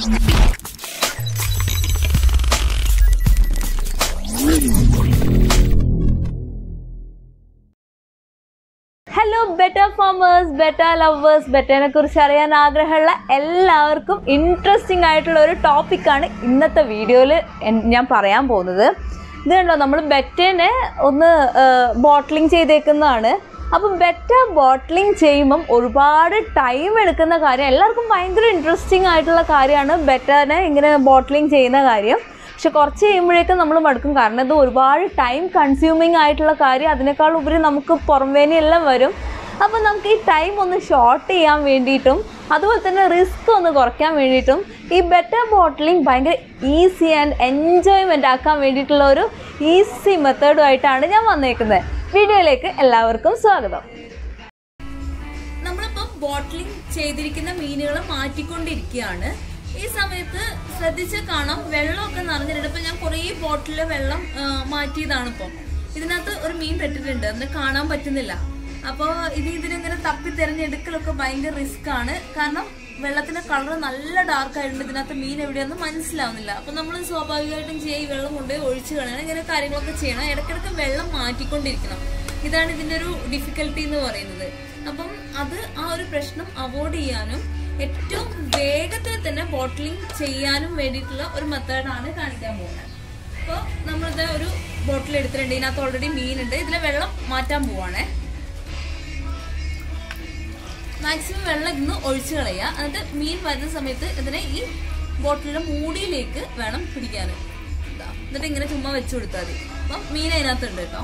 Hello betta farmers betta lovers ബെറ്ററിനെ കുറിച്ച് അറിയാൻ ആഗ്രഹമുള്ള എല്ലാവർക്കും ഇൻട്രസ്റ്റിംഗ് ആയിട്ടുള്ള ഒരു ടോപ്പിക്കാണ് ഇന്നത്തെ വീഡിയോയിൽ ഞാൻ പറയാൻ പോകുന്നത് ഇത് കണ്ടോ നമ്മൾ ബെറ്റേനെ ഒന്ന് ബോട്ടിലിംഗ് ചെയ്തേക്കുന്നതാണ് അപ്പം ബെറ്റ ബോട്ടിലിംഗ് ചെയ്യുമ്പം ഒരുപാട് ടൈം എടുക്കുന്ന കാര്യം എല്ലാവർക്കും ഭയങ്കര ഇൻട്രസ്റ്റിംഗ് ആയിട്ടുള്ള കാര്യമാണ് ബെറ്ററിനെ ഇങ്ങനെ ബോട്ടിലിംഗ് ചെയ്യുന്ന കാര്യം പക്ഷെ കുറച്ച് കഴിയുമ്പോഴേക്കും നമ്മൾ മടുക്കും കാരണം ഇത് ഒരുപാട് ടൈം കൺസ്യൂമിങ് ആയിട്ടുള്ള കാര്യം അതിനേക്കാൾ ഉപരി നമുക്ക് പുറംവേനയെല്ലാം വരും അപ്പം നമുക്ക് ഈ ടൈം ഒന്ന് ഷോർട്ട് ചെയ്യാൻ വേണ്ടിയിട്ടും അതുപോലെ തന്നെ റിസ്ക് ഒന്ന് കുറയ്ക്കാൻ വേണ്ടിയിട്ടും ഈ ബെറ്റർ ബോട്ടിലിംഗ് ഭയങ്കര ഈസി ആൻഡ് എൻജോയ്മെൻ്റ് ആക്കാൻ വേണ്ടിയിട്ടുള്ള ഒരു ഈസി മെത്തേഡുമായിട്ടാണ് ഞാൻ വന്നേക്കുന്നത് വീഡിയോയിലേക്ക് എല്ലാവർക്കും സ്വാഗതം നമ്മളിപ്പം ബോട്ടിലിംഗ് ചെയ്തിരിക്കുന്ന മീനുകളെ മാറ്റിക്കൊണ്ടിരിക്കുകയാണ് ഈ സമയത്ത് ശ്രദ്ധിച്ച് കാണാം വെള്ളമൊക്കെ നിറഞ്ഞിട്ടുണ്ട് ഇപ്പൊ ഞാൻ കുറേ ബോട്ടിലെ വെള്ളം ആ, മാറ്റിയതാണ് ഇപ്പം ഇതിനകത്ത് ഒരു മീൻ പെട്ടിട്ടുണ്ട് അതിന് കാണാൻ പറ്റുന്നില്ല അപ്പോൾ ഇനി ഇതിനിങ്ങനെ തപ്പി തിരഞ്ഞെടുക്കലൊക്കെ ഭയങ്കര റിസ്ക് ആണ് കാരണം വെള്ളത്തിന്റെ കളർ നല്ല ഡാർക്ക് ആയിട്ടുണ്ട് ഇതിനകത്ത് മീൻ എവിടെയാണെന്ന് മനസ്സിലാവുന്നില്ല അപ്പൊ നമ്മൾ സ്വാഭാവികമായിട്ടും ചെയ്യുക ഈ വെള്ളം കൊണ്ടുപോയി ഒഴിച്ചു കളയണം ഇങ്ങനെ കാര്യങ്ങളൊക്കെ ചെയ്യണം ഇടയ്ക്കിടയ്ക്ക് വെള്ളം മാറ്റിക്കൊണ്ടിരിക്കണം ഇതാണ് ഇതിന്റെ ഒരു ഡിഫിക്കൽട്ടി എന്ന് പറയുന്നത് അപ്പം അത് ആ ഒരു പ്രശ്നം അവോയ്ഡ് ചെയ്യാനും ഏറ്റവും വേഗത്തിൽ തന്നെ ബോട്ടിലിംഗ് ചെയ്യാനും വേണ്ടിയിട്ടുള്ള ഒരു മെത്തേഡാണ് കാണിക്കാൻ പോകുന്നത് അപ്പോൾ നമ്മളിത് ഒരു ബോട്ടിൽ എടുത്തിട്ടുണ്ട് ഇതിനകത്ത് ഓൾറെഡി മീനുണ്ട് ഇതിലെ വെള്ളം മാറ്റാൻ പോവാണേ മാക്സിമം വെള്ളം ഇന്ന് ഒഴിച്ചു കളയുക എന്നിട്ട് മീൻ വരുന്ന സമയത്ത് ഇതിനെ ഈ ബോട്ടിലിന്റെ മൂടിയിലേക്ക് വേണം പിടിക്കാൻ ഇതാ. എന്നിട്ട് ഇങ്ങനെ ചുമ്മാ വെച്ചു കൊടുത്താൽ മതി അപ്പം മീൻ അതിനകത്തുണ്ട് കേട്ടോ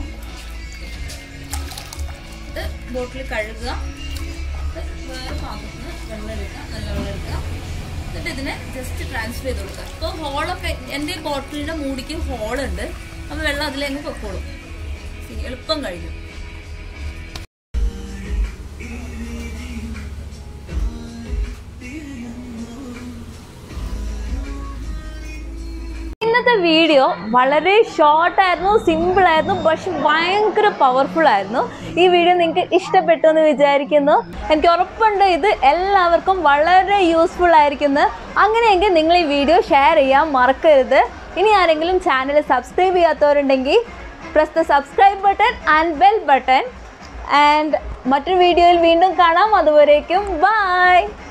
ഇത് ബോട്ടിൽ കഴുകുക ഇത് വേറെ പാത്രത്തിന് വെള്ളം എടുക്കുക നല്ല വെള്ളം എടുക്കുക എന്നിട്ട് ഇതിനെ ജസ്റ്റ് ട്രാൻസ്ഫർ ചെയ്ത് കൊടുക്കുക ഇപ്പോൾ ഹോളൊക്കെ എൻ്റെ ബോട്ടിലിൻ്റെ മൂടിക്ക് ഹോളുണ്ട് അപ്പോൾ വെള്ളം അതിലേക്ക് പൊക്കോളും ശരി എളുപ്പം കഴിഞ്ഞു ഇന്നത്തെ വീഡിയോ വളരെ ഷോർട്ട് ആയിരുന്നു സിമ്പിൾ ആയിരുന്നു പക്ഷെ ഭയങ്കര പവർഫുൾ ആയിരുന്നു ഈ വീഡിയോ നിങ്ങൾക്ക് ഇഷ്ടപ്പെട്ടു എന്ന് വിചാരിക്കുന്നു എനിക്ക് ഉറപ്പുണ്ട് ഇത് എല്ലാവർക്കും വളരെ യൂസ്ഫുൾ ആയിരിക്കുന്നു അങ്ങനെയെങ്കിൽ നിങ്ങൾ ഈ വീഡിയോ ഷെയർ ചെയ്യാൻ മറക്കരുത് ഇനി ആരെങ്കിലും ചാനൽ സബ്സ്ക്രൈബ് ചെയ്യാത്തവരുണ്ടെങ്കിൽ press the subscribe button and bell button and മറ്റൊരു വീഡിയോയിൽ വീണ്ടും കാണാം അതുവരേക്കും ബൈ